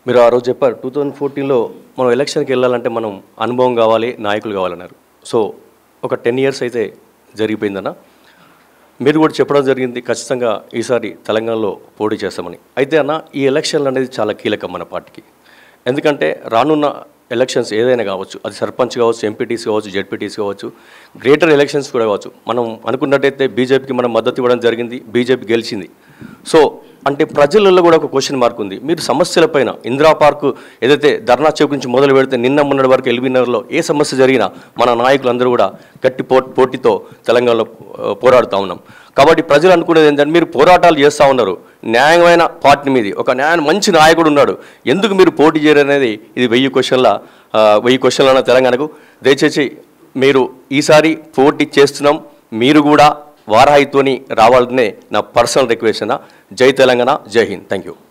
మీరు ఆ రోజు చెప్పారు టూ థౌజండ్ ఫోర్టీన్లో మనం ఎలక్షన్కి వెళ్ళాలంటే మనం అనుభవం కావాలి నాయకులు కావాలన్నారు సో ఒక టెన్ ఇయర్స్ అయితే జరిగిపోయిందన్న మీరు కూడా చెప్పడం జరిగింది ఖచ్చితంగా ఈసారి తెలంగాణలో పోటీ చేస్తామని అయితే అన్న ఈ ఎలక్షన్లు అనేది చాలా కీలకం మన పార్టీకి ఎందుకంటే రానున్న ఎలక్షన్స్ ఏదైనా కావచ్చు అది సర్పంచ్ కావచ్చు ఎంపీటీసీ కావచ్చు జెడ్పీటీసీ కావచ్చు గ్రేటర్ ఎలక్షన్స్ కూడా కావచ్చు మనం అనుకున్నట్టయితే బీజేపీకి మనం మద్దతు ఇవ్వడం జరిగింది బీజేపీ గెలిచింది సో అంటే ప్రజలలో కూడా ఒక క్వశ్చన్ మార్క్ ఉంది మీరు సమస్యలపైన ఇందిరా పార్కు ఏదైతే ధర్నా చౌక్ నుంచి మొదలు పెడితే నిన్న మొన్నటి వరకు ఎల్బీనగర్లో ఏ సమస్య జరిగినా మన నాయకులందరూ కూడా గట్టి పో పోటీతో తెలంగాణలో ఆ, పోరాడుతూ ఉన్నాం కాబట్టి ప్రజలు అనుకునేది ఏంటంటే మీరు పోరాటాలు చేస్తూ ఉన్నారు న్యాయమైన పార్టీ మీది ఒక న్యాయ మంచి నాయకుడు ఉన్నాడు ఎందుకు మీరు పోటీ చేయరు అనేది ఇది వెయ్యి క్వశ్చన్ల ఆ, వెయ్యి క్వశ్చన్ల అన్న తెలంగాణకు దయచేసి మీరు ఈసారి పోటీ చేస్తున్నాం మీరు కూడా వారాహితోని రావాలనే నా పర్సనల్ రిక్వెస్ట్ అన్న జై తెలంగాణ జై హింద్ థ్యాంక్ యూ